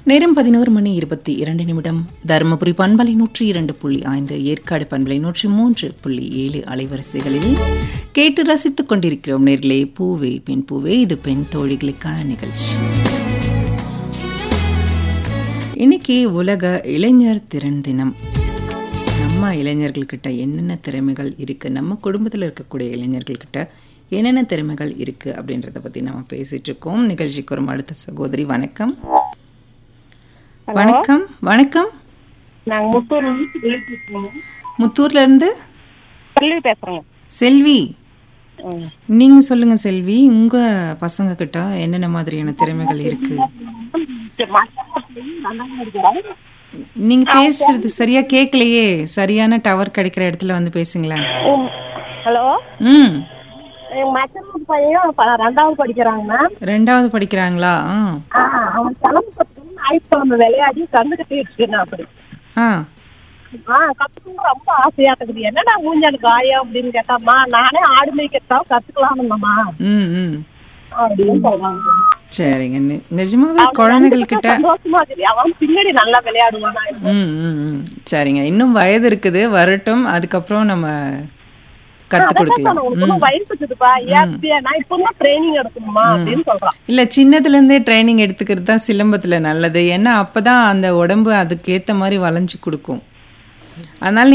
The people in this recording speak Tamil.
நேரம் பதினோரு மணி இருபத்தி இரண்டு நிமிடம் தருமபுரி பண்பலை நூற்றி இரண்டு புள்ளி ஐந்து ஏற்காடு பண்பலை நூற்றி மூன்று புள்ளி ஏழு அலைவரிசைகளில் கேட்டு ரசித்துக் கொண்டிருக்கிறோம் நேர்களே பூவே பெண் பூவே இது பெண் தோழிகளுக்கான நிகழ்ச்சி இன்னைக்கு உலக இளைஞர் திறன் தினம் நம்ம இளைஞர்கள்கிட்ட என்னென்ன திறமைகள் இருக்குது நம்ம குடும்பத்தில் இருக்கக்கூடிய இளைஞர்கள்கிட்ட என்னென்ன திறமைகள் இருக்குது அப்படின்றத பற்றி நம்ம பேசிட்டு இருக்கோம் நிகழ்ச்சிக்கு ஒரு அடுத்த சகோதரி வணக்கம் வணக்கம் வணக்கம் நாங்க முத்தூர்ல இருந்து பேசிட்டு முத்தூர்ல இருந்து பள்ளி பேசுறோங்க செல்வி ம். நீங்க சொல்லுங்க செல்வி உங்க பசங்க கிட்ட என்னென்ன மாதிரியான திறமைகள் இருக்கு சரி, மத்தபடி நல்லா இருக்கிறாங்க. நீங்க பேசுறது சரியா கேட்கலையே சரியான டவர் கிடைக்கிற இடத்துல வந்து பேசுங்களேன் ம். ஹலோ ம் எங்க மச்சன் பையன் ப- ரெண்டாவது படிக்கிறாங்க மேம் ரெண்டாவது படிக்கிறாங்களா ஆ ஆ, அவன் கிளம்பு ஞாயிற்றுக்கிழமை விளையாடி கண்ணு கட்டி வச்சுக்கணும் அப்படி ஆ ஆ கத்துக்கணும் ரொம்ப ஆசையா இருக்குது என்னடா மூஞ்சாடு காயம் அப்படின்னு கேட்டாம்மா நானே ஆடு மேய்க்கிறதா கத்துக்கலாம்மா ம் ம் அப்படின்னு சொல்றாங்க சரிங்க நி- நிஜமாவே குழந்தைகள் கிட்ட சந்தோஷமா இருக்குது அவன் பின்னாடி நல்லா விளையாடுவானா ம் ம் ம் சரிங்க இன்னும் வயது இருக்குது வரட்டும் அதுக்கப்புறம் நம்ம கத்து கொடுக்கலாம் உனக்கு வயசு இருக்குதுப்பா ஏன் நான் இப்பதான் ட்ரைனிங் எடுக்கணுமா அப்படின்னு சொல்றான் இல்ல சின்னதுல இருந்தே ட்ரைனிங் எடுத்துக்கிறது தான் சிலம்பத்துல நல்லது ஏன்னா அப்பதான் அந்த உடம்பு அதுக்கு ஏத்த மாதிரி வளைஞ்சு கொடுக்கும் அதனால